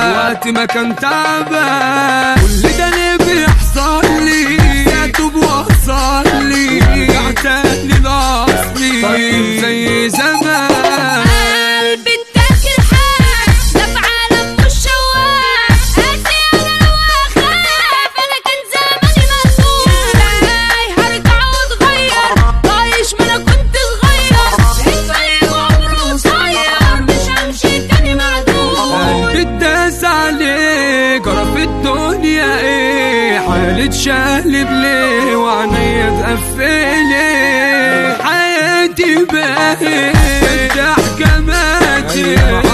وقت ما كان تعبان كل ده ليه بيحصل لي يا توب وصل لي رجع تاني لاصلي طيب زي زمان قلبي اتاكل حاج ده في عالم مش شواك قاسي انا لو اخاف انا كان زماني مسؤول ازاي هرجع واتغير طايش ما انا كنت صغير الطريق عمره قصير مش همشي تاني معدول قلبي اتداس عليه جرى في الدنيا ايه حالة شقلب ليه وعينيا اتقفلت حياتي بقت الضحكة ماتت